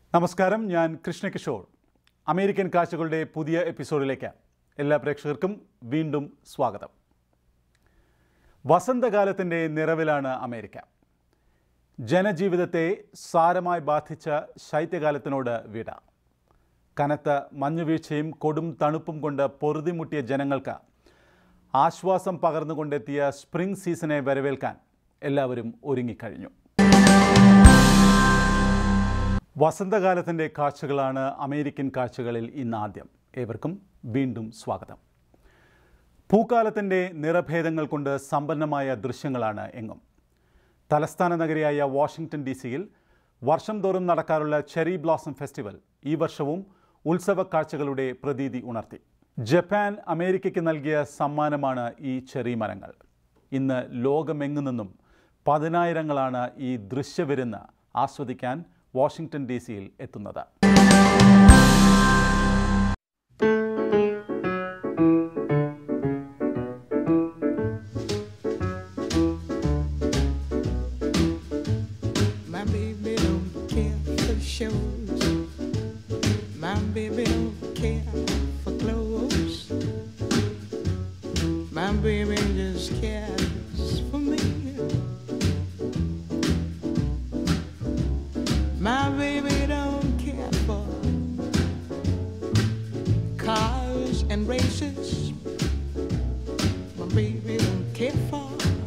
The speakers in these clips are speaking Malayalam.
നമസ്കാരം ഞാൻ കൃഷ്ണകിഷോർ അമേരിക്കൻ കാഴ്ചകളുടെ പുതിയ എപ്പിസോഡിലേക്ക് എല്ലാ പ്രേക്ഷകർക്കും വീണ്ടും സ്വാഗതം വസന്തകാലത്തിൻ്റെ നിറവിലാണ് അമേരിക്ക ജനജീവിതത്തെ സാരമായി ബാധിച്ച ശൈത്യകാലത്തിനോട് വിട കനത്ത മഞ്ഞുവീഴ്ചയും കൊടും തണുപ്പും കൊണ്ട് പൊറുതിമുട്ടിയ ജനങ്ങൾക്ക് ആശ്വാസം പകർന്നുകൊണ്ടെത്തിയ സ്പ്രിംഗ് സീസണെ വരവേൽക്കാൻ എല്ലാവരും ഒരുങ്ങിക്കഴിഞ്ഞു വസന്തകാലത്തിൻ്റെ കാഴ്ചകളാണ് അമേരിക്കൻ കാഴ്ചകളിൽ ഇന്ന് ആദ്യം ഏവർക്കും വീണ്ടും സ്വാഗതം പൂക്കാലത്തിൻ്റെ നിറഭേദങ്ങൾ കൊണ്ട് സമ്പന്നമായ ദൃശ്യങ്ങളാണ് എങ്ങും തലസ്ഥാന നഗരിയായ വാഷിംഗ്ടൺ ഡി സിയിൽ വർഷം തോറും നടക്കാറുള്ള ചെറി ബ്ലോസം ഫെസ്റ്റിവൽ ഈ വർഷവും ഉത്സവ കാഴ്ചകളുടെ പ്രതീതി ഉണർത്തി ജപ്പാൻ അമേരിക്കയ്ക്ക് നൽകിയ സമ്മാനമാണ് ഈ ചെറി മരങ്ങൾ ഇന്ന് ലോകമെങ്ങു നിന്നും പതിനായിരങ്ങളാണ് ഈ ദൃശ്യവിരുന്ന് ആസ്വദിക്കാൻ വാഷിംഗ്ടൺ ഡി സിയിൽ എത്തുന്നത് My baby don't care for shows. My baby don't care for clothes. My baby just cares for me. My baby don't care for cars and races. My baby don't care for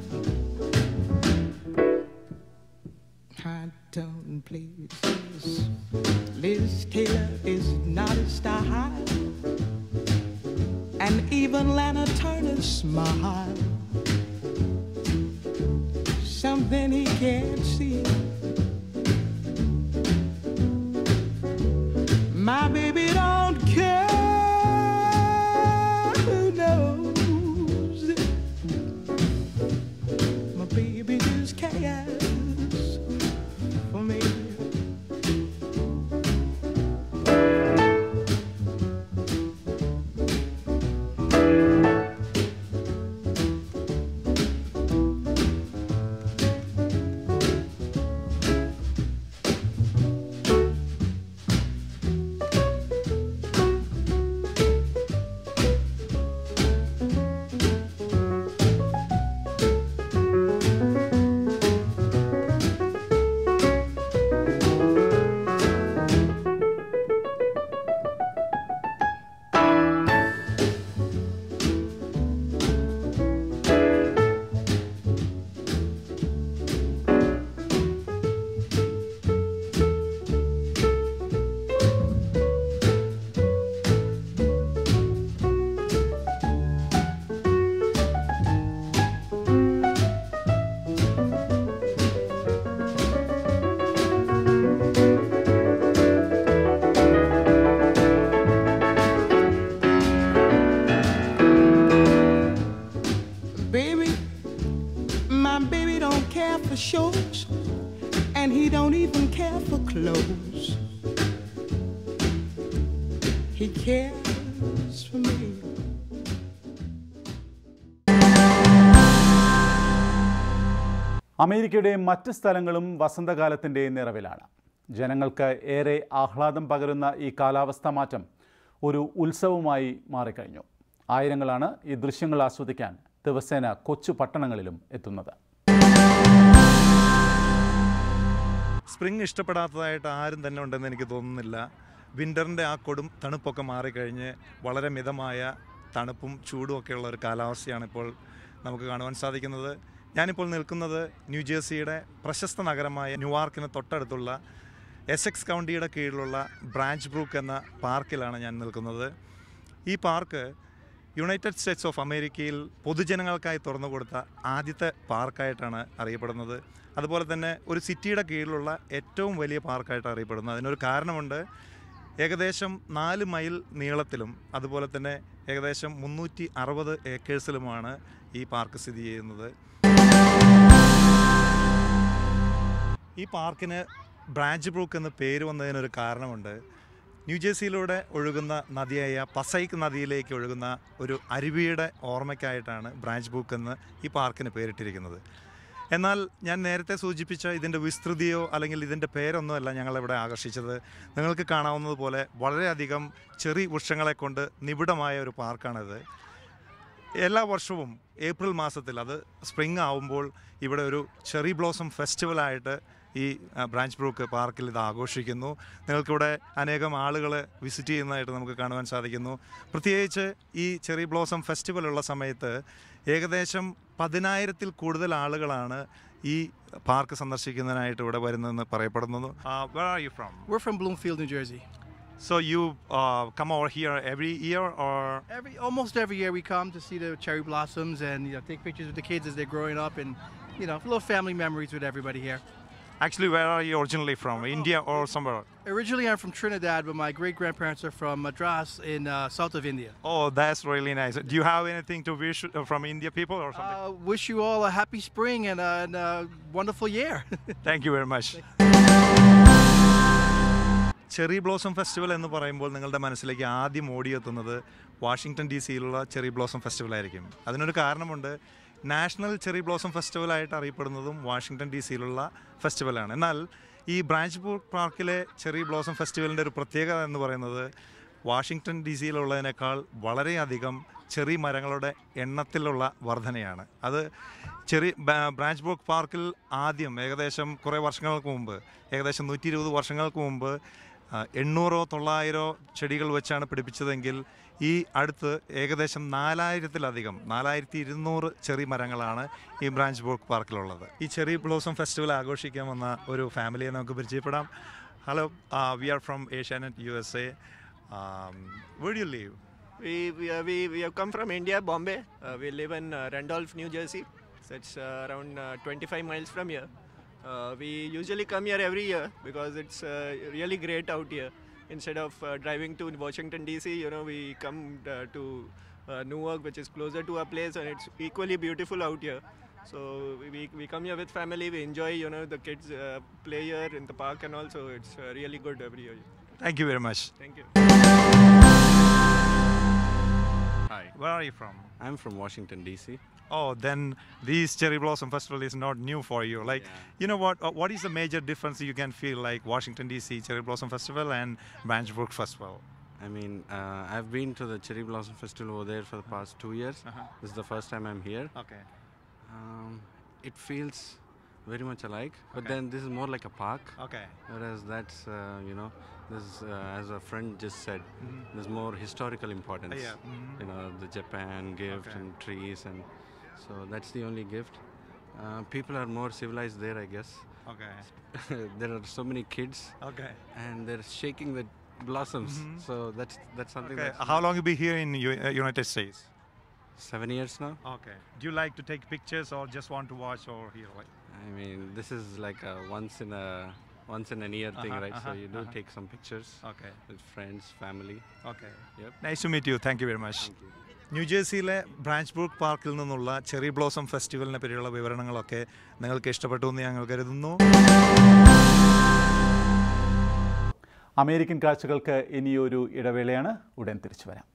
high tone places. Liz Taylor is not a style, and even Lana Turner's smile. Something he can't see. My baby don't care. Who knows? My baby just cares for me. Baby, my baby don't care for shows, and he don't even care for clothes. He cares for me. അമേരിക്കയുടെ മറ്റ് സ്ഥലങ്ങളും വസന്തകാലത്തിൻ്റെ നിറവിലാണ് ജനങ്ങൾക്ക് ഏറെ ആഹ്ലാദം പകരുന്ന ഈ കാലാവസ്ഥാ മാറ്റം ഒരു ഉത്സവമായി മാറിക്കഴിഞ്ഞു ആയിരങ്ങളാണ് ഈ ദൃശ്യങ്ങൾ ആസ്വദിക്കാൻ ദിവസേന കൊച്ചു പട്ടണങ്ങളിലും എത്തുന്നത് സ്പ്രിംഗ് ഇഷ്ടപ്പെടാത്തതായിട്ട് ആരും തന്നെ ഉണ്ടെന്ന് എനിക്ക് തോന്നുന്നില്ല വിൻ്ററിൻ്റെ ആ കൊടും തണുപ്പൊക്കെ മാറിക്കഴിഞ്ഞ് വളരെ മിതമായ തണുപ്പും ചൂടും ഒക്കെയുള്ള ഒരു കാലാവസ്ഥയാണ് ഇപ്പോൾ നമുക്ക് കാണുവാൻ സാധിക്കുന്നത് ഞാനിപ്പോൾ നിൽക്കുന്നത് ന്യൂജേഴ്സിയുടെ പ്രശസ്ത നഗരമായ ന്യൂയോർക്കിന് തൊട്ടടുത്തുള്ള എസെക്സ് കൗണ്ടിയുടെ കീഴിലുള്ള ബ്രാഞ്ച് ബ്രൂക്ക് എന്ന പാർക്കിലാണ് ഞാൻ നിൽക്കുന്നത് ഈ പാർക്ക് യുണൈറ്റഡ് സ്റ്റേറ്റ്സ് ഓഫ് അമേരിക്കയിൽ പൊതുജനങ്ങൾക്കായി തുറന്നു കൊടുത്ത ആദ്യത്തെ പാർക്കായിട്ടാണ് അറിയപ്പെടുന്നത് അതുപോലെ തന്നെ ഒരു സിറ്റിയുടെ കീഴിലുള്ള ഏറ്റവും വലിയ പാർക്കായിട്ട് അറിയപ്പെടുന്നു അതിനൊരു കാരണമുണ്ട് ഏകദേശം നാല് മൈൽ നീളത്തിലും അതുപോലെ തന്നെ ഏകദേശം മുന്നൂറ്റി അറുപത് ഏക്കേഴ്സിലുമാണ് ഈ പാർക്ക് സ്ഥിതി ചെയ്യുന്നത് ഈ പാർക്കിന് ബ്രാഞ്ച് ബ്രൂക്ക് എന്ന് പേര് വന്നതിനൊരു കാരണമുണ്ട് ന്യൂജേഴ്സിയിലൂടെ ഒഴുകുന്ന നദിയായ പസൈക്ക് നദിയിലേക്ക് ഒഴുകുന്ന ഒരു അരുവിയുടെ ഓർമ്മയ്ക്കായിട്ടാണ് ബ്രാഞ്ച് ബുക്ക് എന്ന് ഈ പാർക്കിന് പേരിട്ടിരിക്കുന്നത് എന്നാൽ ഞാൻ നേരത്തെ സൂചിപ്പിച്ച ഇതിൻ്റെ വിസ്തൃതിയോ അല്ലെങ്കിൽ ഇതിൻ്റെ പേരൊന്നുമല്ല ഞങ്ങളിവിടെ ആകർഷിച്ചത് നിങ്ങൾക്ക് കാണാവുന്നതുപോലെ വളരെയധികം ചെറി വൃക്ഷങ്ങളെ കൊണ്ട് നിബിഡമായ ഒരു പാർക്കാണിത് എല്ലാ വർഷവും ഏപ്രിൽ മാസത്തിൽ അത് സ്പ്രിംഗ് ആവുമ്പോൾ ഇവിടെ ഒരു ചെറി ബ്ലോസം ഫെസ്റ്റിവലായിട്ട് ഈ ആ, ബ്രാഞ്ച് ബ്രൂക്ക് പാർക്കിൽ ഇത് ആഘോഷിക്കുന്നു നിങ്ങൾക്കിവിടെ അനേകം ആളുകൾ വിസിറ്റ് ചെയ്യുന്നതായിട്ട് നമുക്ക് കാണുവാൻ സാധിക്കുന്നു പ്രത്യേകിച്ച് ഈ ചെറി ബ്ലോസം ഫെസ്റ്റിവൽ ഉള്ള സമയത്ത് ഏകദേശം പതിനായിരത്തിൽ കൂടുതൽ ആളുകളാണ് ഈ പാർക്ക് സന്ദർശിക്കുന്നതിനായിട്ട് ഇവിടെ വരുന്നതെന്ന് പറയപ്പെടുന്നു where are you from We're from Bloomfield, New Jersey. So you come over here every year or Every almost every year we come to see the cherry blossoms and you know take pictures with the kids as they're growing up and you know little family memories with everybody here. Actually, where are you originally from? India or somewhere? Originally, I'm from Trinidad, but my great grandparents are from Madras in uh, south of India. Oh, that's really nice. Do you have anything to wish uh, from India people or something? Uh, wish you all a happy spring and a, and a wonderful year. Thank you very much. Cherry blossom festival എന്ന് പറയുമ്പോൾ നിങ്ങളുടെ മനസ്സിലേക്ക് ആദ്യം ഓടിയെത്തുന്നത് വാഷിങ്ടൺ ഡി സിയിലുള്ള ചെറി ബ്ലോസം ഫെസ്റ്റിവൽ ആയിരിക്കും അതിനൊരു കാരണമുണ്ട് നാഷണൽ ചെറി ബ്ലോസം ഫെസ്റ്റിവലായിട്ട് അറിയപ്പെടുന്നതും വാഷിങ്ടൺ ഡി സിയിലുള്ള ഫെസ്റ്റിവലാണ് എന്നാൽ ഈ ബ്രാഞ്ച് ബൂർക്ക് പാർക്കിലെ ചെറി ബ്ലോസം ഫെസ്റ്റിവലിൻ്റെ ഒരു പ്രത്യേകത എന്ന് പറയുന്നത് വാഷിങ്ടൺ ഡി സിയിലുള്ളതിനേക്കാൾ വളരെയധികം ചെറിയ മരങ്ങളുടെ എണ്ണത്തിലുള്ള വർധനയാണ് അത് ചെറിയ ബ്രാഞ്ച് ബോക്ക് പാർക്കിൽ ആദ്യം ഏകദേശം കുറേ വർഷങ്ങൾക്ക് മുമ്പ് ഏകദേശം നൂറ്റി ഇരുപത് വർഷങ്ങൾക്ക് മുമ്പ് ആ, എണ്ണൂറോ തൊള്ളായിരോ ചെടികൾ വെച്ചാണ് പിടിപ്പിച്ചതെങ്കിൽ ഈ അടുത്ത് ഏകദേശം നാലായിരത്തിലധികം നാലായിരത്തി ഇരുന്നൂറ് ചെറിയ മരങ്ങളാണ് ഈ ബ്രാഞ്ച് ബോക്ക് പാർക്കിലുള്ളത് ഈ ചെറി ബ്ലോസം ഫെസ്റ്റിവൽ ആഘോഷിക്കാൻ വന്ന ഒരു ഫാമിലിയെ നമുക്ക് പരിചയപ്പെടാം hello we are from Asianet U S A where you live We, we, uh, we, we have come from India, Bombay. Uh, we live in uh, Randolph, New Jersey. So it's uh, around uh, 25 miles from here. Uh, we usually come here every year because it's uh, really great out here. Instead of uh, driving to Washington DC, you know, we come uh, to uh, Newark, which is closer to our place, and it's equally beautiful out here. So we, we come here with family. We enjoy, you know, the kids uh, play here in the park, and also it's uh, really good every year. Thank you very much Thank you. Hi, Where are you from? I'm from Washington D.C. Oh, then this cherry blossom festival is not new for you. Like, Yeah. you know what? Uh, what is the major difference you can feel like Washington D.C. cherry blossom festival and Branch Brook festival? I mean, uh, I've been to the Cherry Blossom Festival over there for the past two years. Uh-huh. This is the first time I'm here. Okay. Um, it feels very much alike, but Okay. then this is more like a park. Okay. Whereas that's, uh, you know, this uh, as a friend just said, there's more historical importance. yeah. Mhm. You know, the Japan gift Okay. and trees, and so that's the only gift. Uh, people are more civilized there, I guess. Okay. there are so many kids, Okay. and they're shaking the blossoms. Mhm. So that's that's something. Okay. that's How long you be here in U- uh, United States? Seven years now. Okay. Do you like to take pictures or just want to watch over here? Like, I mean, this is like a once in a once in a year thing, Uh-huh, right? uh-huh, so you do uh-huh. take some pictures okay. with friends, family. Okay. Yep. Nice to meet you. Thank you very much. Thank you. ന്യൂജേഴ്സിയിലെ ബ്രാഞ്ച് ബ്രൂക്ക് പാർക്കിൽ നിന്നുള്ള ചെറി ബ്ലോസം ഫെസ്റ്റിവലിനെ പറ്റിയുള്ള വിവരണങ്ങളൊക്കെ നിങ്ങൾക്ക് ഇഷ്ടപ്പെട്ടു എന്ന് ഞങ്ങൾ കരുതുന്നു അമേരിക്കൻ കാഴ്ചകൾക്ക് ഇനിയൊരു ഇടവേളയാണ് ഉടൻ തിരിച്ചു വരാം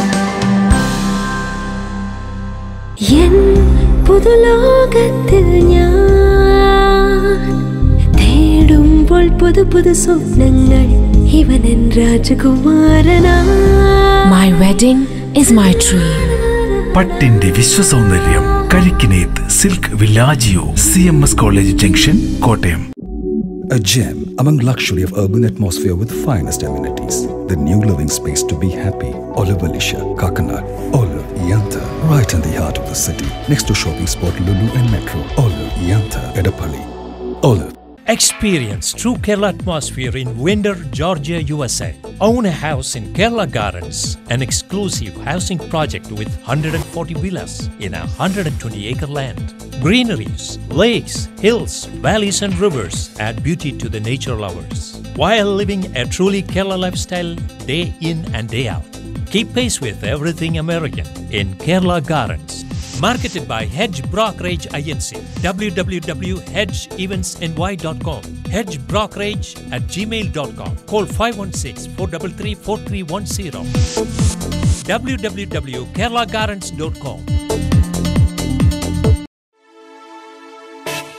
എൻ പുതുലോകത്തിൽ ഞാൻ തേടുമ്പോൾ പുതു പുതു സ്വപ്നങ്ങൾ ഇവനൻ രാജകുമാരനാ My wedding is my dream. പട്ടിന്റെ വിശ്വസൗന്ദര്യം Karikkineth silk Villagio C M S college junction Kottayam A gem among luxury of urban atmosphere with finest amenities. The new living space to be happy. Olive Alicia, Kakanad, Olive Yanta, right in the heart of the city, next to shopping spot Lulu and Metro. Olive Yanta, Edapalli. Olive. Experience true Kerala atmosphere in Winder, Georgia, USA. Own a house in Kerala Gardens, an exclusive housing project with 140 villas in a 120 acre land. Greeneries, lakes, hills, valleys, and rivers add beauty to the nature lovers while living a truly Kerala lifestyle day in and day out. Keep pace with everything American in Kerala Gardens. Marketed by Hedge Brokerage Agency. www.hedgeeventsny.com. Hedge Brokerage at gmail.com. Call 516 433 4310. www.keralagardens.com.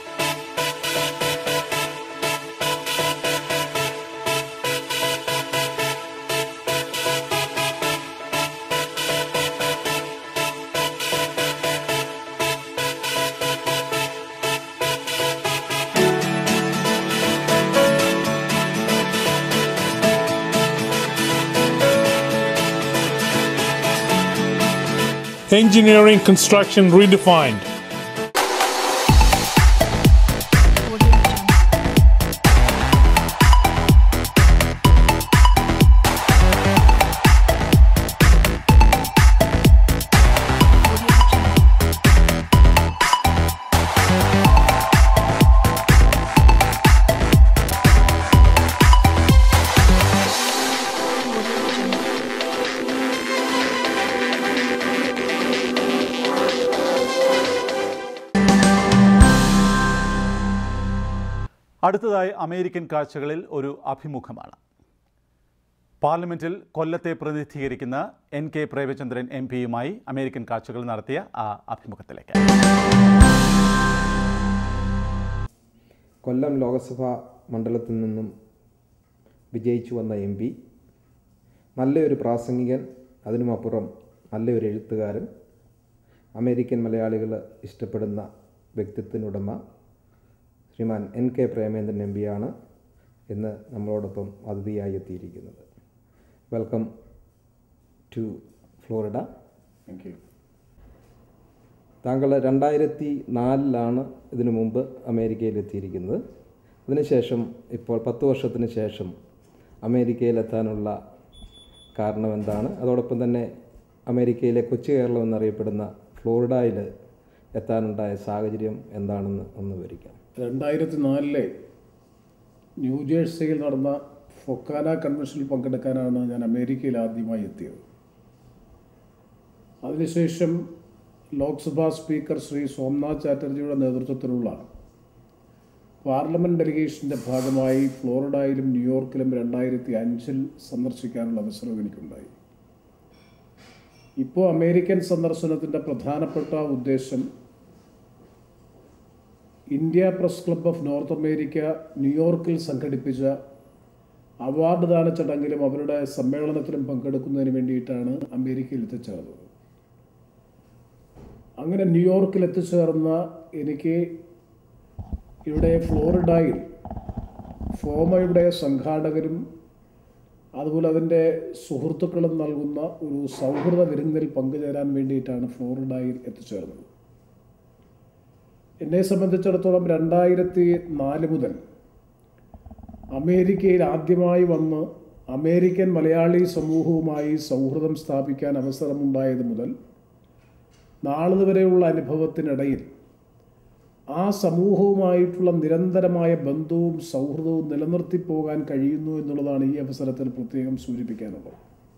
Engineering construction redefined. അടുത്തതായി അമേരിക്കൻ കാഴ്ചകളിൽ ഒരു അഭിമുഖമാണ് പാർലമെന്റിൽ കൊല്ലത്തെ പ്രതിനിധീകരിക്കുന്ന എൻ കെ പ്രേമചന്ദ്രൻ എം പിയുമായി അമേരിക്കൻ കാഴ്ചകൾ നടത്തിയ ആ അഭിമുഖത്തിലേക്ക് കൊല്ലം ലോക്സഭാ മണ്ഡലത്തിൽ നിന്നും വിജയിച്ചു വന്ന എം പി നല്ലൊരു പ്രാസംഗികൻ അതിനുമപ്പുറം നല്ലൊരു എഴുത്തുകാരൻ അമേരിക്കൻ മലയാളികൾ ഇഷ്ടപ്പെടുന്ന വ്യക്തിത്വത്തിനുടമ Shriman N K Premendran M പിയാണ് ഇന്ന് നമ്മളോടൊപ്പം അതിഥിയായി എത്തിയിരിക്കുന്നത് welcome to Florida thank you താങ്കൾ രണ്ടായിരത്തി നാലിലാണ് ഇതിനു മുമ്പ് അമേരിക്കയിൽ എത്തിയിരിക്കുന്നത് അതിനുശേഷം ഇപ്പോൾ പത്ത് വർഷത്തിന് ശേഷം അമേരിക്കയിലെത്താനുള്ള കാരണം എന്താണ് അതോടൊപ്പം തന്നെ അമേരിക്കയിലെ കൊച്ചു കേരളം എന്നറിയപ്പെടുന്ന ഫ്ലോറിഡയിൽ എത്താനുണ്ടായ സാഹചര്യം എന്താണെന്ന് ഒന്ന് വിവരിക്കാം രണ്ടായിരത്തി നാലിലെ ന്യൂജേഴ്സിയിൽ നടന്ന ഫൊക്കാന കൺവെൻഷനിൽ പങ്കെടുക്കാനാണ് ഞാൻ അമേരിക്കയിൽ ആദ്യമായി എത്തിയത് അതിനുശേഷം ലോക്സഭാ സ്പീക്കർ ശ്രീ സോംനാഥ് ചാറ്റർജിയുടെ നേതൃത്വത്തിലുള്ള പാർലമെൻറ്റ് ഡെലിഗേഷൻ്റെ ഭാഗമായി ഫ്ലോറിഡയിലും ന്യൂയോർക്കിലും രണ്ടായിരത്തി അഞ്ചിൽ സന്ദർശിക്കാനുള്ള അവസരം എനിക്കുണ്ടായി ഇപ്പോൾ അമേരിക്കൻ സന്ദർശനത്തിൻ്റെ പ്രധാനപ്പെട്ട ഉദ്ദേശം India press club of North America ന്യൂയോർക്കിൽ സംഘടിപ്പിച്ച അവാർഡ് ദാന ചടങ്ങിലും അവരുടെ സമ്മേളനത്തിലും പങ്കെടുക്കുന്നതിന് വേണ്ടിയിട്ടാണ് അമേരിക്കയിൽ എത്തിച്ചേർന്നത് അങ്ങനെ ന്യൂയോർക്കിൽ എത്തിച്ചേർന്ന എനിക്ക് ഇവിടെ ഫ്ലോറിഡയിൽ ഫോമയുടെ സംഘാടകരും അതുപോലെ അതിൻ്റെ സുഹൃത്തുക്കളും നൽകുന്ന ഒരു സൗഹൃദ വിരുന്നിൽ പങ്കുചേരാൻ വേണ്ടിയിട്ടാണ് ഫ്ലോറിഡയിൽ എത്തിച്ചേർന്നത് എന്നെ സംബന്ധിച്ചിടത്തോളം രണ്ടായിരത്തി നാല് മുതൽ അമേരിക്കയിൽ ആദ്യമായി വന്ന് അമേരിക്കൻ മലയാളി സമൂഹവുമായി സൗഹൃദം സ്ഥാപിക്കാൻ അവസരമുണ്ടായത് മുതൽ നാളിതുവരെയുള്ള അനുഭവത്തിനിടയിൽ ആ സമൂഹവുമായിട്ടുള്ള നിരന്തരമായ ബന്ധവും സൗഹൃദവും നിലനിർത്തി പോകാൻ കഴിയുന്നു എന്നുള്ളതാണ് ഈ അവസരത്തിൽ പ്രത്യേകം സൂചിപ്പിക്കാനുള്ളത്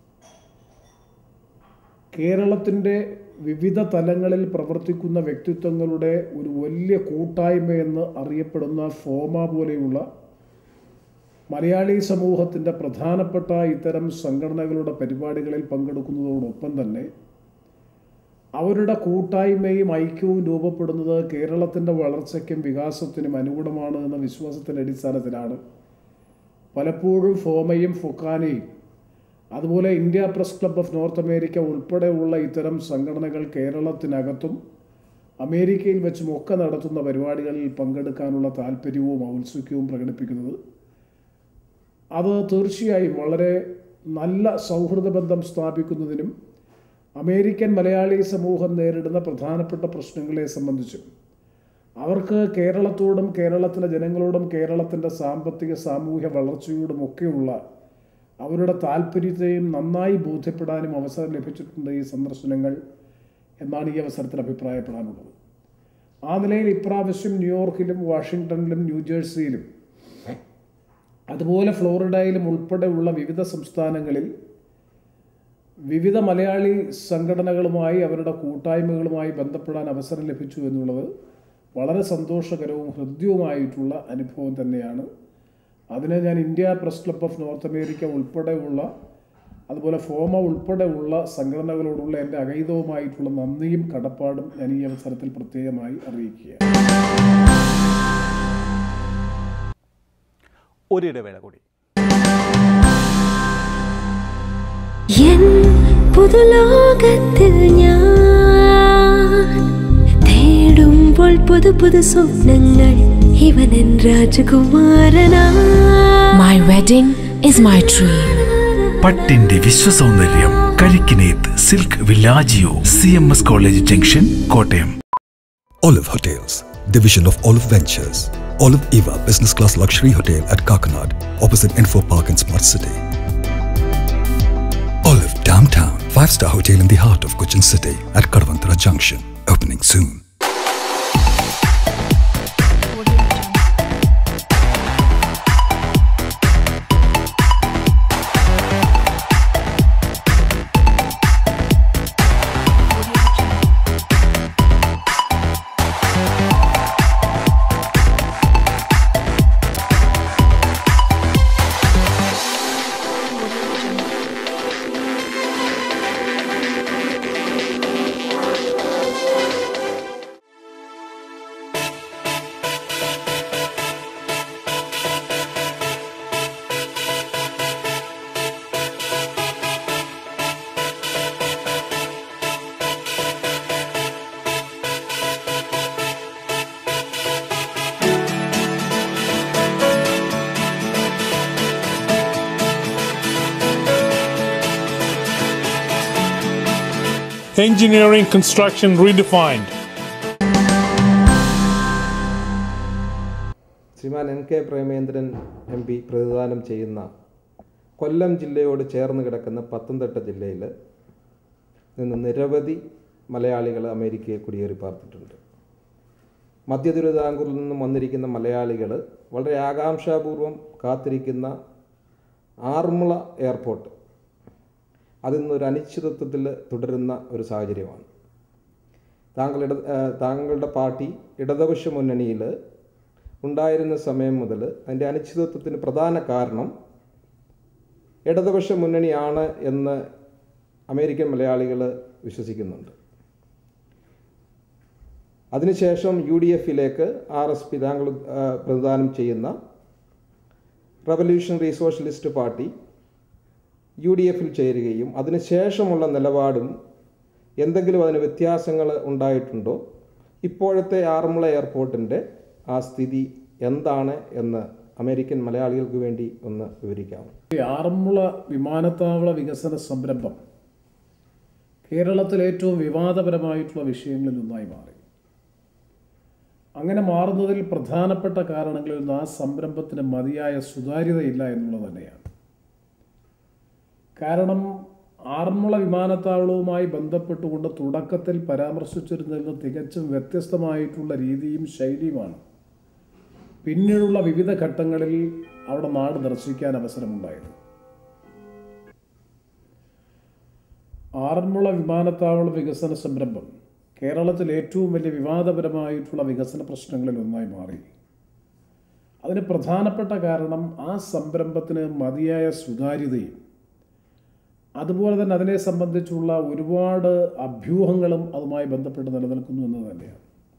കേരളത്തിൻ്റെ വിവിധ തലങ്ങളിൽ പ്രവർത്തിക്കുന്ന വ്യക്തിത്വങ്ങളുടെ ഒരു വലിയ കൂട്ടായ്മയെന്ന് അറിയപ്പെടുന്ന ഫോമ പോലെയുള്ള മലയാളി സമൂഹത്തിൻ്റെ പ്രധാനപ്പെട്ട ഇത്തരം സംഘടനകളുടെ പരിപാടികളിൽ പങ്കെടുക്കുന്നതോടൊപ്പം തന്നെ അവരുടെ കൂട്ടായ്മയും ഐക്യവും രൂപപ്പെടുന്നത് കേരളത്തിൻ്റെ വളർച്ചയ്ക്കും വികാസത്തിനും അനുഗുണമാണ് എന്ന വിശ്വാസത്തിൻ്റെ അടിസ്ഥാനത്തിലാണ് പലപ്പോഴും ഫോമയും ഫൊക്കാനയും അതുപോലെ India press club of North America ഉൾപ്പെടെയുള്ള ഇത്തരം സംഘടനകൾ കേരളത്തിനകത്തും അമേരിക്കയിൽ വെച്ചും ഒക്കെ നടത്തുന്ന പരിപാടികളിൽ പങ്കെടുക്കാനുള്ള താല്പര്യവും ഔത്സുക്യവും പ്രകടിപ്പിക്കുന്നത് അത് തീർച്ചയായും വളരെ നല്ല സൗഹൃദ ബന്ധം സ്ഥാപിക്കുന്നതിനും അമേരിക്കൻ മലയാളി സമൂഹം നേരിടുന്ന പ്രധാനപ്പെട്ട പ്രശ്നങ്ങളെ സംബന്ധിച്ചും അവർക്ക് കേരളത്തോടും കേരളത്തിലെ ജനങ്ങളോടും കേരളത്തിൻ്റെ സാമ്പത്തിക സാമൂഹ്യ വളർച്ചയോടും ഒക്കെയുള്ള അവരുടെ താല്പര്യത്തെയും നന്നായി ബോധ്യപ്പെടാനും അവസരം ലഭിച്ചിട്ടുണ്ട് ഈ സന്ദർശനങ്ങൾ എന്നാണ് ഈ അവസരത്തിൽ അഭിപ്രായപ്പെടാനുള്ളത് ആ നിലയിൽ ഇപ്രാവശ്യം ന്യൂയോർക്കിലും വാഷിങ്ടണിലും ന്യൂജേഴ്സിയിലും അതുപോലെ ഫ്ലോറിഡയിലും ഉൾപ്പെടെയുള്ള വിവിധ സംസ്ഥാനങ്ങളിൽ വിവിധ മലയാളി സംഘടനകളുമായി അവരുടെ കൂട്ടായ്മകളുമായി ബന്ധപ്പെടാൻ അവസരം ലഭിച്ചു എന്നുള്ളത് വളരെ സന്തോഷകരവും ഹൃദ്യവുമായിട്ടുള്ള അനുഭവം തന്നെയാണ് അതിന് ഞാൻ India press club of North America ഉൾപ്പെടെയുള്ള അതുപോലെ ഫോമ ഉൾപ്പെടെയുള്ള സംഘടനകളോടുള്ള എൻ്റെ അഗൈതവുമായിട്ടുള്ള നന്ദിയും കടപ്പാടും ഞാൻ ഈ അവസരത്തിൽ പ്രത്യേകമായി അറിയിക്കുക ഒരിടവേള കൂടി എൻ പുതുലോകത്തിൽ ഞാൻ തേടുമ്പോൾ പുതു പുതു സ്വപ്നങ്ങൾ ഇവനൻ രാജകുമാരനാ My wedding is my dream. പട്ടിന്റെ വിശ്വസൗന്ദര്യം Karikkineth silk Villagio C M S college junction Kottayam Olive Hotels, division of Olive Ventures. Olive Eva Business Class Luxury Hotel at Kakanad, opposite Info Park in Smart City. Olive Downtown, five-star hotel in the heart of Cochin City at Kadavantara Junction, opening soon. Engineering construction redefined. Shriman N K Premendran M P പ്രതിദാനം ചെയ്യുന്ന കൊല്ലം ജില്ലയോട് ചേർന്ന് കിടക്കുന്ന പത്തനംതിട്ട ജില്ലയിൽ നിന്ന് നിരവധി മലയാളികൾ അമേരിക്കയിൽ കുടിയേറി പാർത്തിട്ടുണ്ട് മധ്യ തിരുവിതാംകൂറിൽ നിന്നും വന്നിരിക്കുന്ന മലയാളികൾ വളരെ ആകാംക്ഷാപൂർവം കാത്തിരിക്കുന്ന ആറന്മുള എയർപോർട്ട് അതിന്നൊരു അനിശ്ചിതത്വത്തിൽ തുടരുന്ന ഒരു സാഹചര്യമാണ് താങ്കൾ ഇട ഏഹ് താങ്കളുടെ പാർട്ടി ഇടതുപക്ഷ മുന്നണിയിൽ ഉണ്ടായിരുന്ന സമയം മുതൽ അതിൻ്റെ അനിശ്ചിതത്വത്തിന് പ്രധാന കാരണം ഇടതുപക്ഷ മുന്നണിയാണ് എന്ന് അമേരിക്കൻ മലയാളികൾ വിശ്വസിക്കുന്നുണ്ട് അതിനുശേഷം യു ഡി എഫിലേക്ക് ആർ എസ് പി താങ്കൾ ആ, പ്രതിദാനം ചെയ്യുന്ന revolutionary socialist party U D എഫിൽ ചേരുകയും അതിനുശേഷമുള്ള നിലപാടും എന്തെങ്കിലും അതിന് വ്യത്യാസങ്ങൾ ഉണ്ടായിട്ടുണ്ടോ ഇപ്പോഴത്തെ ആറന്മുള എയർപോർട്ടിൻ്റെ ആ സ്ഥിതി എന്താണ് എന്ന് അമേരിക്കൻ മലയാളികൾക്ക് വേണ്ടി ഒന്ന് വിവരിക്കാമോ ഈ ആറന്മുള വിമാനത്താവള വികസന സംരംഭം കേരളത്തിലെ ഏറ്റവും വിവാദപരമായിട്ടുള്ള വിഷയങ്ങളിൽ ഒന്നായി മാറി അങ്ങനെ മാറുന്നതിൽ പ്രധാനപ്പെട്ട കാരണങ്ങളിൽ ഒന്ന് ആ സംരംഭത്തിന് മതിയായ സുതാര്യതയില്ല എന്നുള്ളത് തന്നെയാണ് കാരണം ആറന്മുള വിമാനത്താവളവുമായി ബന്ധപ്പെട്ടുകൊണ്ട് തുടക്കത്തിൽ പരാമർശിച്ചിരുന്നതിൽ നിന്ന് തികച്ചും വ്യത്യസ്തമായിട്ടുള്ള രീതിയും ശൈലിയുമാണ് പിന്നീടുള്ള വിവിധ ഘട്ടങ്ങളിൽ അവിടെ നാട് ദർശിക്കാൻ അവസരമുണ്ടായത് ആറന്മുള വിമാനത്താവള വികസന സംരംഭം കേരളത്തിൽ ഏറ്റവും വലിയ വിവാദപരമായിട്ടുള്ള വികസന പ്രശ്നങ്ങളിൽ ഒന്നായി മാറി അതിന് പ്രധാനപ്പെട്ട കാരണം ആ സംരംഭത്തിന് മതിയായ സുതാര്യതയും അതുപോലെ തന്നെ അതിനെ സംബന്ധിച്ചുള്ള ഒരുപാട് അഭ്യൂഹങ്ങളും അതുമായി ബന്ധപ്പെട്ട് നിലനിൽക്കുന്നു എന്നത് തന്നെയാണ്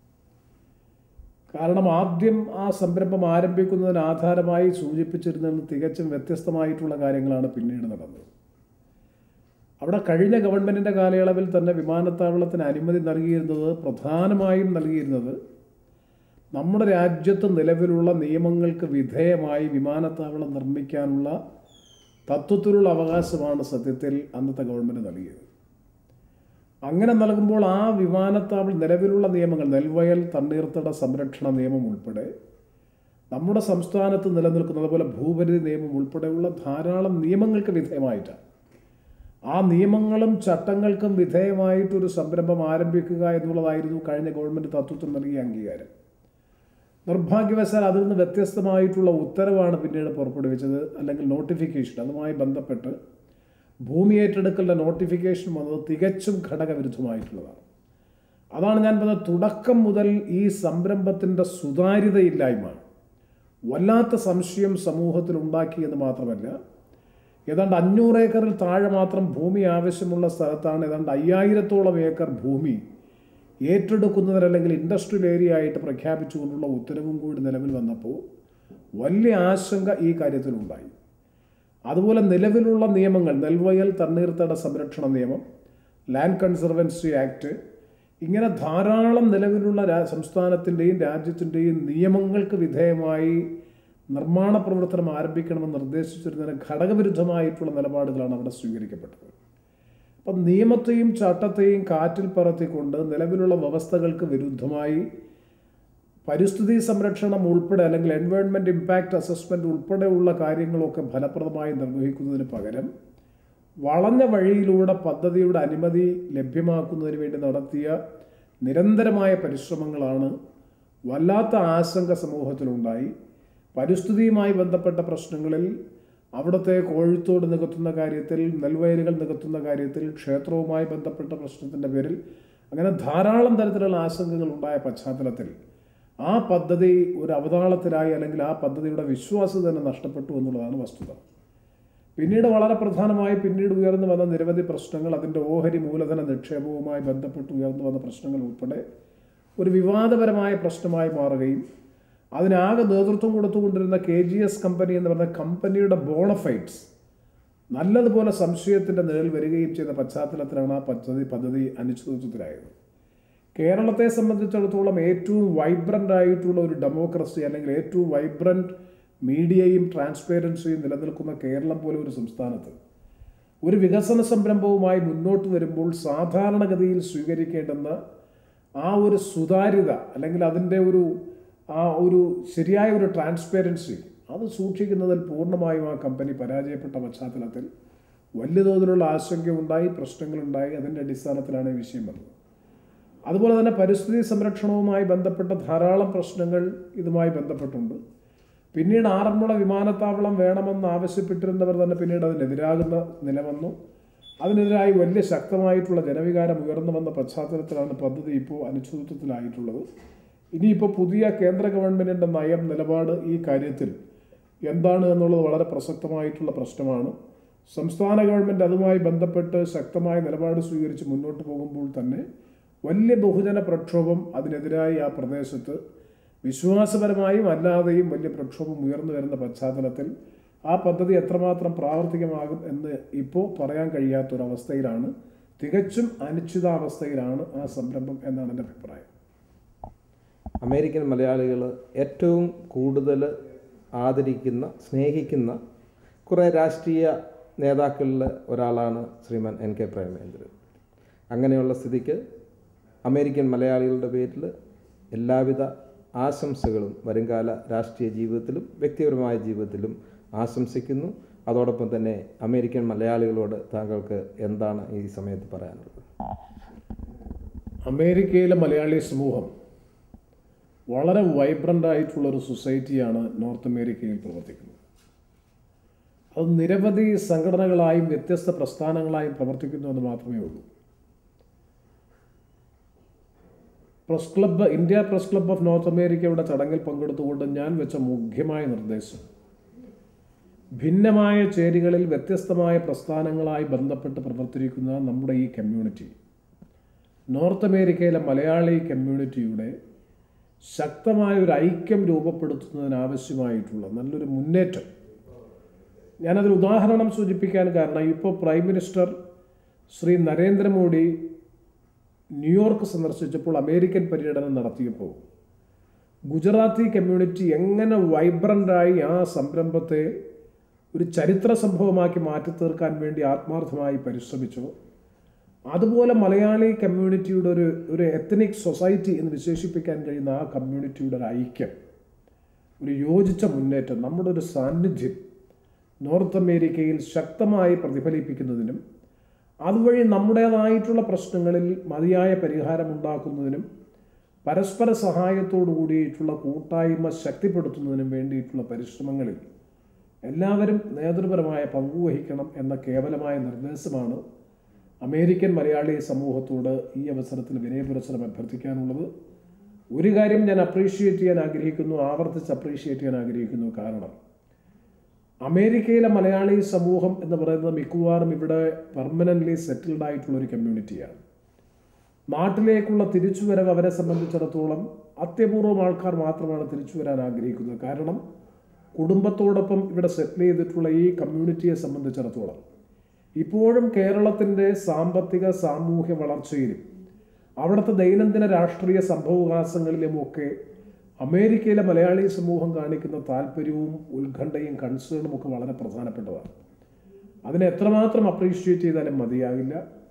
കാരണം ആദ്യം ആ സംരംഭം ആരംഭിക്കുന്നതിന് ആധാരമായി സൂചിപ്പിച്ചിരുന്നതിൽ നിന്ന് തികച്ചും വ്യത്യസ്തമായിട്ടുള്ള കാര്യങ്ങളാണ് പിന്നീട് നടന്നത് അവിടെ കഴിഞ്ഞ ഗവൺമെൻറ്റിൻ്റെ കാലയളവിൽ തന്നെ വിമാനത്താവളത്തിന് അനുമതി നൽകിയിരുന്നത് പ്രധാനമായും നൽകിയിരുന്നത് നമ്മുടെ രാജ്യത്ത് നിലവിലുള്ള നിയമങ്ങൾക്ക് വിധേയമായി വിമാനത്താവളം നിർമ്മിക്കാനുള്ള തത്വത്തിലുള്ള അവകാശമാണ് സത്യത്തിൽ അന്നത്തെ ഗവൺമെൻറ് നൽകിയത് അങ്ങനെ നൽകുമ്പോൾ ആ വിമാനത്താവളം നിലവിലുള്ള നിയമങ്ങൾ നെൽവയൽ തണ്ണീർത്തട സംരക്ഷണ നിയമം ഉൾപ്പെടെ നമ്മുടെ സംസ്ഥാനത്ത് നിലനിൽക്കുന്ന അതുപോലെ ഭൂപരിധി നിയമം ഉൾപ്പെടെയുള്ള ധാരാളം നിയമങ്ങൾക്ക് വിധേയമായിട്ടാണ് ആ നിയമങ്ങളും ചട്ടങ്ങൾക്കും വിധേയമായിട്ടൊരു സംരംഭം ആരംഭിക്കുക എന്നുള്ളതായിരുന്നു കഴിഞ്ഞ ഗവൺമെൻറ് തത്വത്തിൽ നൽകിയ അംഗീകാരം നിർഭാഗ്യവശാൽ അതിൽ നിന്ന് വ്യത്യസ്തമായിട്ടുള്ള ഉത്തരവാണ് പിന്നീട് പുറപ്പെടുവിച്ചത് അല്ലെങ്കിൽ നോട്ടിഫിക്കേഷൻ അതുമായി ബന്ധപ്പെട്ട് ഭൂമി ഏറ്റെടുക്കലിൻ്റെ നോട്ടിഫിക്കേഷൻ വന്നത് തികച്ചും ഘടകവിരുദ്ധമായിട്ടുള്ളതാണ് അതാണ് ഞാൻ പറഞ്ഞത് തുടക്കം മുതൽ ഈ സംരംഭത്തിൻ്റെ സുതാര്യതയില്ലായ്മ വല്ലാത്ത സംശയം സമൂഹത്തിൽ ഉണ്ടാക്കി എന്ന് മാത്രമല്ല ഏതാണ്ട് അഞ്ഞൂറ് ഏക്കറിൽ താഴെ മാത്രം ഭൂമി ആവശ്യമുള്ള സ്ഥലത്താണ് ഏതാണ്ട് അയ്യായിരത്തോളം ഏക്കർ ഭൂമി ഏറ്റെടുക്കുന്നതിന് അല്ലെങ്കിൽ ഇൻഡസ്ട്രിയൽ ഏരിയ ആയിട്ട് പ്രഖ്യാപിച്ചുകൊണ്ടുള്ള ഉത്തരവും കൂടി നിലവിൽ വന്നപ്പോൾ വലിയ ആശങ്ക ഈ കാര്യത്തിലുണ്ടായി അതുപോലെ നിലവിലുള്ള നിയമങ്ങൾ നെൽവയൽ തണ്ണീർത്തട സംരക്ഷണ നിയമം ലാൻഡ് കൺസർവൻസി ആക്ട് ഇങ്ങനെ ധാരാളം നിലവിലുള്ള രാ സംസ്ഥാനത്തിൻ്റെയും രാജ്യത്തിൻ്റെയും നിയമങ്ങൾക്ക് വിധേയമായി നിർമ്മാണ പ്രവർത്തനം ആരംഭിക്കണമെന്ന് നിർദ്ദേശിച്ചിരുന്നതിന് ഘടകവിരുദ്ധമായിട്ടുള്ള നിലപാടുകളാണ് അവിടെ സ്വീകരിക്കപ്പെട്ടത് അപ്പം നിയമത്തെയും ചട്ടത്തെയും കാറ്റിൽ പറത്തിക്കൊണ്ട് നിലവിലുള്ള വ്യവസ്ഥകൾക്ക് വിരുദ്ധമായി പരിസ്ഥിതി സംരക്ഷണം ഉൾപ്പെടെ അല്ലെങ്കിൽ എൻവയോൺമെൻറ്റ് ഇമ്പാക്റ്റ് അസസ്മെൻറ്റ് ഉൾപ്പെടെയുള്ള കാര്യങ്ങളൊക്കെ ഫലപ്രദമായി നിർവഹിക്കുന്നതിന് പകരം വളഞ്ഞ വഴിയിലൂടെ പദ്ധതിയുടെ അനുമതി ലഭ്യമാക്കുന്നതിന് വേണ്ടി നടത്തിയ നിരന്തരമായ പരിശ്രമങ്ങളാണ് വല്ലാത്ത ആശങ്ക സമൂഹത്തിലുണ്ടായി പരിസ്ഥിതിയുമായി ബന്ധപ്പെട്ട പ്രശ്നങ്ങളിൽ അവിടുത്തെ കോഴിത്തോട് നികത്തുന്ന കാര്യത്തിൽ നെൽവയലുകൾ നികത്തുന്ന കാര്യത്തിൽ ക്ഷേത്രവുമായി ബന്ധപ്പെട്ട പ്രശ്നത്തിൻ്റെ പേരിൽ അങ്ങനെ ധാരാളം തരത്തിലുള്ള ആശങ്കകൾ ഉണ്ടായ പശ്ചാത്തലത്തിൽ ആ പദ്ധതി ഒരു അവതാളത്തിലായി അല്ലെങ്കിൽ ആ പദ്ധതിയുടെ വിശ്വാസം തന്നെ നഷ്ടപ്പെട്ടു എന്നുള്ളതാണ് വസ്തുത പിന്നീട് വളരെ പ്രധാനമായി പിന്നീട് ഉയർന്നു വന്ന നിരവധി പ്രശ്നങ്ങൾ അതിൻ്റെ ഓഹരി മൂലധന നിക്ഷേപവുമായി ബന്ധപ്പെട്ട് ഉയർന്നു വന്ന പ്രശ്നങ്ങൾ ഉൾപ്പെടെ ഒരു വിവാദപരമായ പ്രശ്നമായി മാറുകയും അതിനാകെ നേതൃത്വം കൊടുത്തുകൊണ്ടിരുന്ന കെ ജി എസ് കമ്പനി എന്ന് പറഞ്ഞ കമ്പനിയുടെ ബോണഫൈറ്റ്സ് നല്ലതുപോലെ സംശയത്തിൻ്റെ നിഴൽ വരികയും ചെയ്ത പശ്ചാത്തലത്തിലാണ് ആ പദ്ധതി പദ്ധതി അനിശ്ചിതത്വത്തിലായത് കേരളത്തെ സംബന്ധിച്ചിടത്തോളം ഏറ്റവും വൈബ്രൻ്റ് ആയിട്ടുള്ള ഒരു ഡെമോക്രസി അല്ലെങ്കിൽ ഏറ്റവും വൈബ്രൻ്റ് മീഡിയയും ട്രാൻസ്പെറൻസിയും നിലനിൽക്കുന്ന കേരളം പോലെ ഒരു സംസ്ഥാനത്ത് ഒരു വികസന സംരംഭവുമായി മുന്നോട്ട് വരുമ്പോൾ സാധാരണഗതിയിൽ സ്വീകരിക്കേണ്ടുന്ന ആ ഒരു സുതാര്യത അല്ലെങ്കിൽ അതിൻ്റെ ഒരു ആ ഒരു ശരിയായ ഒരു ട്രാൻസ്പെറൻസി അത് സൂക്ഷിക്കുന്നതിൽ പൂർണ്ണമായും ആ കമ്പനി പരാജയപ്പെട്ട പശ്ചാത്തലത്തിൽ വലിയ തോതിലുള്ള ആശങ്കയുണ്ടായി പ്രശ്നങ്ങളുണ്ടായി അതിൻ്റെ അടിസ്ഥാനത്തിലാണ് ഈ വിഷയം വന്നത് അതുപോലെ തന്നെ പരിസ്ഥിതി സംരക്ഷണവുമായി ബന്ധപ്പെട്ട ധാരാളം പ്രശ്നങ്ങൾ ഇതുമായി ബന്ധപ്പെട്ടുണ്ട് പിന്നീട് ആറന്മുള വിമാനത്താവളം വേണമെന്ന് ആവശ്യപ്പെട്ടിരുന്നവർ തന്നെ പിന്നീട് അതിനെതിരാകുന്ന നില വന്നു അതിനെതിരായി വലിയ ശക്തമായിട്ടുള്ള ജനവികാരം ഉയർന്നു വന്ന പശ്ചാത്തലത്തിലാണ് പദ്ധതി ഇപ്പോൾ അനിശ്ചിതത്വത്തിലായിട്ടുള്ളത് ഇനിയിപ്പോൾ പുതിയ കേന്ദ്ര ഗവൺമെൻറ്റിൻ്റെ നയം നിലപാട് ഈ കാര്യത്തിൽ എന്താണ് എന്നുള്ളത് വളരെ പ്രസക്തമായിട്ടുള്ള പ്രശ്നമാണ് സംസ്ഥാന ഗവൺമെൻറ് അതുമായി ബന്ധപ്പെട്ട് ശക്തമായ നിലപാട് സ്വീകരിച്ച് മുന്നോട്ട് പോകുമ്പോൾ തന്നെ വലിയ ബഹുജന പ്രക്ഷോഭം അതിനെതിരായി ആ പ്രദേശത്ത് വിശ്വാസപരമായും അല്ലാതെയും വലിയ പ്രക്ഷോഭം ഉയർന്നു വരുന്ന പശ്ചാത്തലത്തിൽ ആ പദ്ധതി എത്രമാത്രം പ്രാവർത്തികമാകും എന്ന് ഇപ്പോൾ പറയാൻ കഴിയാത്തൊരവസ്ഥയിലാണ് തികച്ചും അനിശ്ചിതാവസ്ഥയിലാണ് ആ സംരംഭം എന്നാണ് എൻ്റെ അഭിപ്രായം അമേരിക്കൻ മലയാളികൾ ഏറ്റവും കൂടുതൽ ആദരിക്കുന്ന സ്നേഹിക്കുന്ന കുറേ രാഷ്ട്രീയ നേതാക്കളിൽ ഒരാളാണ് ശ്രീമാൻ എൻ കെ പ്രേമേന്ദ്രൻ അങ്ങനെയുള്ള സ്ഥിതിക്ക് അമേരിക്കൻ മലയാളികളുടെ പേരിൽ എല്ലാവിധ ആശംസകളും വരുംകാല രാഷ്ട്രീയ ജീവിതത്തിലും വ്യക്തിപരമായ ജീവിതത്തിലും ആശംസിക്കുന്നു അതോടൊപ്പം തന്നെ അമേരിക്കൻ മലയാളികളോട് താങ്കൾക്ക് എന്താണ് ഈ സമയത്ത് പറയാനുള്ളത് അമേരിക്കയിലെ മലയാളി സമൂഹം വളരെ വൈബ്രൻ്റ് ആയിട്ടുള്ളൊരു സൊസൈറ്റിയാണ് നോർത്ത് അമേരിക്കയിൽ പ്രവർത്തിക്കുന്നത് അത് നിരവധി സംഘടനകളായും വ്യത്യസ്ത പ്രസ്ഥാനങ്ങളായും പ്രവർത്തിക്കുന്നു എന്ന് മാത്രമേ ഉള്ളൂ press club India press club of North അമേരിക്കയുടെ ചടങ്ങിൽ പങ്കെടുത്തുകൊണ്ട് ഞാൻ വെച്ച മുഖ്യമായ നിർദ്ദേശം ഭിന്നമായ ചേരികളിൽ വ്യത്യസ്തമായ പ്രസ്ഥാനങ്ങളായി ബന്ധപ്പെട്ട് പ്രവർത്തിക്കുന്ന നമ്മുടെ ഈ കമ്മ്യൂണിറ്റി നോർത്ത് അമേരിക്കയിലെ മലയാളി കമ്മ്യൂണിറ്റിയുടെ ശക്തമായ ഒരു ഐക്യം രൂപപ്പെടുത്തുന്നതിനാവശ്യമായിട്ടുള്ള നല്ലൊരു മുന്നേറ്റം ഞാനതിൽ ഉദാഹരണം സൂചിപ്പിക്കാൻ കാരണം ഇപ്പോൾ prime minister Shri Narendra Modi New York സന്ദർശിച്ചപ്പോൾ അമേരിക്കൻ പര്യടനം നടത്തിയപ്പോൾ ഗുജറാത്തി കമ്മ്യൂണിറ്റി എങ്ങനെ വൈബ്രൻ്റായി ആ സംരംഭത്തെ ഒരു ചരിത്ര സംഭവമാക്കി മാറ്റി തീർക്കാൻ വേണ്ടി ആത്മാർത്ഥമായി പരിശ്രമിച്ചോ അതുപോലെ മലയാളി കമ്മ്യൂണിറ്റിയുടെ ഒരു ഒരു എത്തനിക് സൊസൈറ്റി എന്ന് വിശേഷിപ്പിക്കാൻ കഴിയുന്ന ആ കമ്മ്യൂണിറ്റിയുടെ ഒരു ഐക്യം ഒരു യോജിച്ച മുന്നേറ്റം നമ്മുടെ ഒരു സാന്നിധ്യം നോർത്ത് അമേരിക്കയിൽ ശക്തമായി പ്രതിഫലിപ്പിക്കുന്നതിനും അതുവഴി നമ്മുടേതായിട്ടുള്ള പ്രശ്നങ്ങളിൽ മതിയായ പരിഹാരമുണ്ടാക്കുന്നതിനും പരസ്പര സഹായത്തോടു കൂടിയിട്ടുള്ള കൂട്ടായ്മ ശക്തിപ്പെടുത്തുന്നതിനും വേണ്ടിയിട്ടുള്ള പരിശ്രമങ്ങളിൽ എല്ലാവരും നേതൃപരമായ പങ്കുവഹിക്കണം എന്ന കേവലമായ നിർദ്ദേശമാണ് അമേരിക്കൻ മലയാളി സമൂഹത്തോട് ഈ അവസരത്തിൽ വിനയപുരസരം അഭ്യർത്ഥിക്കാനുള്ളത് ഒരു കാര്യം ഞാൻ അപ്രീഷിയേറ്റ് ചെയ്യാൻ ആഗ്രഹിക്കുന്നു ആവർത്തിച്ച് അപ്രീഷിയേറ്റ് ചെയ്യാൻ ആഗ്രഹിക്കുന്നു കാരണം അമേരിക്കയിലെ മലയാളി സമൂഹം എന്ന് പറയുന്നത് മിക്കവാറും ഇവിടെ പെർമനൻ്റ്ലി സെറ്റിൽഡ് ആയിട്ടുള്ള ഒരു കമ്മ്യൂണിറ്റിയാണ് നാട്ടിലേക്കുള്ള തിരിച്ചുവരവ് അവരെ സംബന്ധിച്ചിടത്തോളം അത്യപൂർവം ആൾക്കാർ മാത്രമാണ് തിരിച്ചു വരാൻ ആഗ്രഹിക്കുന്നത് കാരണം കുടുംബത്തോടൊപ്പം ഇവിടെ സെറ്റിൽ ചെയ്തിട്ടുള്ള ഈ കമ്മ്യൂണിറ്റിയെ സംബന്ധിച്ചിടത്തോളം ഇപ്പോഴും കേരളത്തിൻ്റെ സാമ്പത്തിക സാമൂഹ്യ വളർച്ചയിലും അവിടുത്തെ ദൈനംദിന രാഷ്ട്രീയ സംഭവവികാസങ്ങളിലുമൊക്കെ അമേരിക്കയിലെ മലയാളി സമൂഹം കാണിക്കുന്ന താല്പര്യവും ഉത്കണ്ഠയും കൺസേണും ഒക്കെ വളരെ പ്രധാനപ്പെട്ടതാണ് അതിനെ എത്രമാത്രം അപ്രീഷിയേറ്റ് ചെയ്താലും മതിയാകില്ല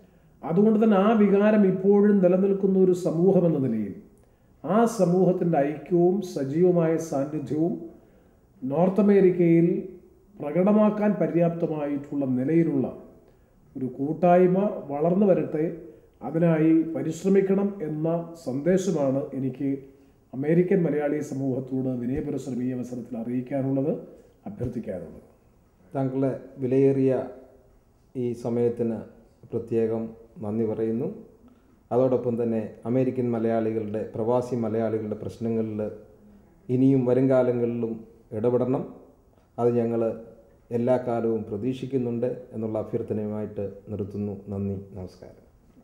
അതുകൊണ്ട് തന്നെ ആ വികാരം ഇപ്പോഴും നിലനിൽക്കുന്ന ഒരു സമൂഹം എന്ന നിലയിൽ ആ സമൂഹത്തിൻ്റെ ഐക്യവും സജീവമായ സാന്നിധ്യവും നോർത്ത് അമേരിക്കയിൽ പ്രകടമാക്കാൻ പര്യാപ്തമായിട്ടുള്ള നിലയിലുള്ള ഒരു കൂട്ടായ്മ വളർന്നു വരട്ടെ അതിനായി പരിശ്രമിക്കണം എന്ന സന്ദേശമാണ് എനിക്ക് അമേരിക്കൻ മലയാളി സമൂഹത്തോട് വിനയപുരസ്സരം ഈ അവസരത്തിൽ അറിയിക്കാനുള്ളത് അഭ്യർത്ഥിക്കാനുള്ളത് താങ്കളുടെ വിലയേറിയ ഈ സമയത്തിന് പ്രത്യേകം നന്ദി പറയുന്നു അതോടൊപ്പം തന്നെ അമേരിക്കൻ മലയാളികളുടെ പ്രവാസി മലയാളികളുടെ പ്രശ്നങ്ങളിൽ ഇനിയും വരും കാലങ്ങളിലും ഇടപെടണം അത് ഞങ്ങൾ എല്ലാ കാലവും പ്രതീക്ഷിക്കുന്നുണ്ട് എന്നുള്ള അഭ്യർത്ഥനയുമായിട്ട് നിർത്തുന്നു നന്ദി നമസ്കാരം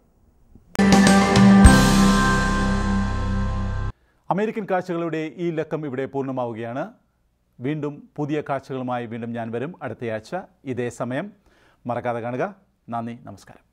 അമേരിക്കൻ കാഴ്ചകളുടെ ഈ ലക്കം ഇവിടെ പൂർണ്ണമാവുകയാണ് വീണ്ടും പുതിയ കാഴ്ചകളുമായി വീണ്ടും ഞാൻ വരും അടുത്തയാഴ്ച ഇതേ സമയം മറക്കാതെ കാണുക നന്ദി നമസ്കാരം